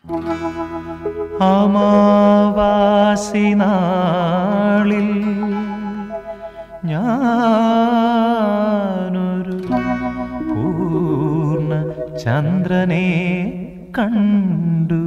അമാവാസി നാളിൽ ഞാനൊരു പൂർണ്ണ ചന്ദ്രനെ കണ്ടു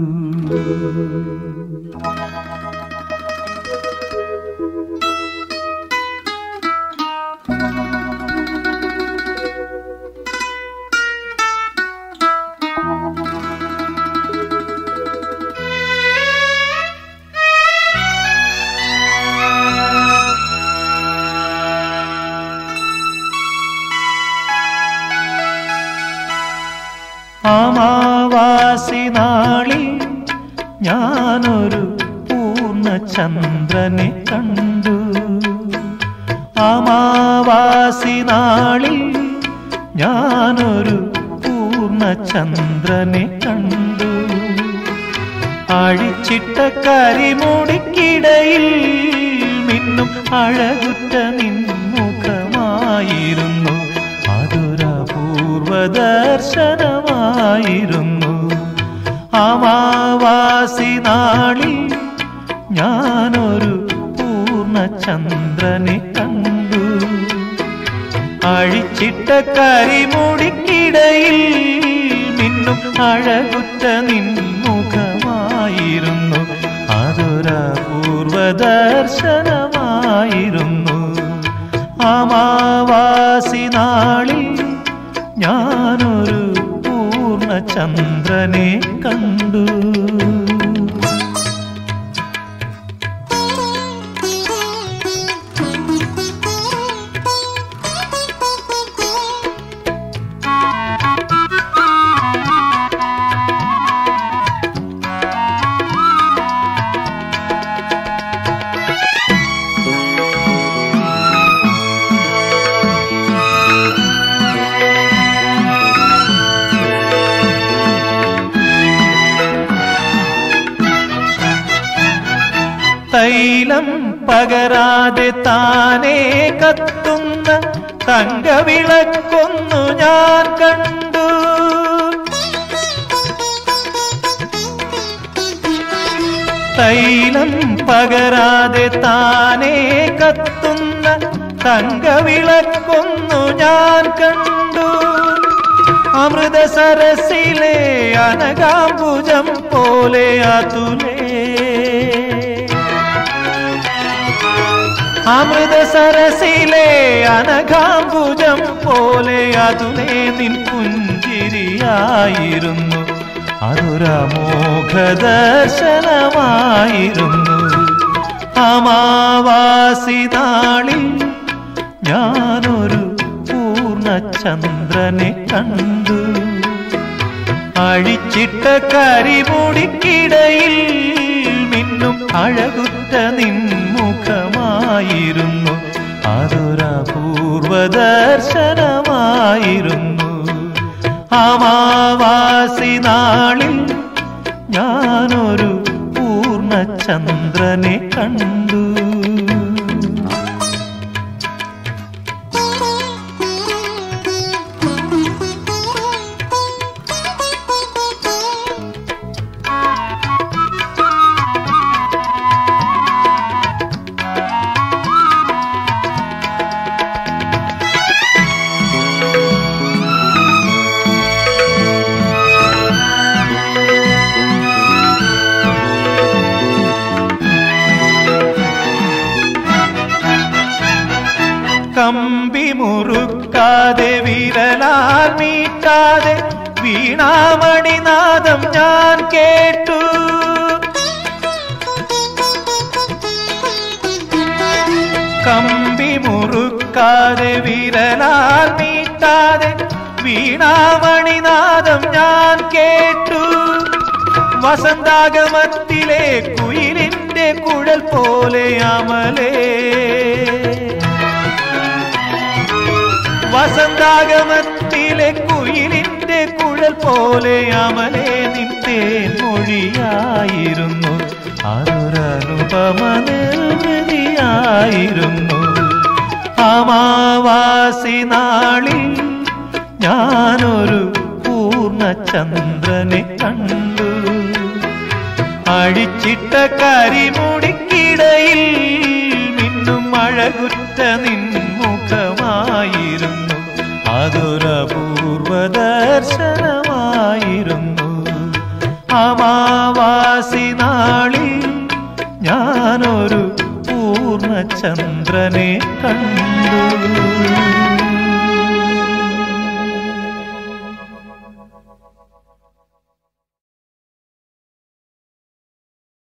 അമാവാസി നാളിൽ ഞാനൊരു പൂർണ്ണ ചന്ദ്രനെ കണ്ടു അമാവാസി നാളിൽ ഞാനൊരു പൂർണ്ണ ചന്ദ്രനെ കണ്ടു അഴിച്ചിട്ട കരിമുടിക്കിടയിൽ മിന്നും അഴകുറ്റ നിൻമുഖമായിരുന്നു അതൊരപൂർവ ദർശനമായിരുന്നു അമാവാസി നാളിൽ ഞാനൊരു പൂർണ്ണ ചന്ദ്രനെ കണ്ടു അഴിച്ചിട്ട കരിമുടിക്കിടയിൽ നിന്നും അഴകുറ്റ നിൻമുഖമായിരുന്നു അതൊരപൂർവ ദർശനമായിരുന്നു അമാവാസി നാളിൽ ഞാനൊരു പൂർണ്ണ ചന്ദ്രനെ കണ്ടു തൈലം പകരാതെ താനേ കത്തുന്ന തങ്കവിളക്കൊന്നു ഞാൻ കണ്ടു തൈലം പകരാതെ താനേ കത്തുന്ന തങ്കവിളക്കൊന്നു ഞാൻ കണ്ടു അമൃത സരസിലെ അനകാംബുജം പോലെ അതുലേ അമൃത സരസിലെ അനഘാംബുജം പോലെ അതുലേ നിൻ പുഞ്ചിരിയായിരുന്നു അതൊരമോഘ ദർശനമായിരുന്നു അമാവാസി നാളിൽ ഞാനൊരു പൂർണ്ണ ചന്ദ്രനെ കണ്ടു അഴിച്ചിട്ട കരിമുടിക്കിടയിൽ മിന്നും അഴകുറ്റ നിൻമുഖമായിരുന്നു അതൊരപൂർവ ദർശനമായിരുന്നു അമാവാസി നാളിൽ ഞാനൊരു പൂർണ്ണ ചന്ദ്രനെ കണ്ടു കമ്പി മുറുക്കാതെ വിരലാൽ മീട്ടാതെ വീണാമണിനാദം ഞാൻ കേട്ടു കമ്പി മുറുക്കാതെ വിരലാൽ മീട്ടാതെ വീണാമണിനാദം ഞാൻ കേട്ടു വസന്താഗമത്തിലെ കുയിലിന്റെ കുഴൽ പോലെ അമലേ വസന്താഗമത്തിലെ കുയിലിന്റെ കുഴൽ പോലെ അമലേ നിന്തേൻ മൊഴിയായിരുന്നു അതൊരനുപമ നിർവൃതിയായിരുന്നു അമാവാസി നാളിൽ ഞാനൊരു പൂർണ്ണ ചന്ദ്രനെ കണ്ടു ഇട്ട കരിമുടിക്കിടയിൽ മിന്നും അഴകുറ്റ നിൻമുഖമായിരുന്നു അതൊരപൂർവ ദർശനമായിരുന്നു അമാവാസി നാളിൽ ഞാനൊരു പൂർണ്ണചന്ദ്രനെ കണ്ടു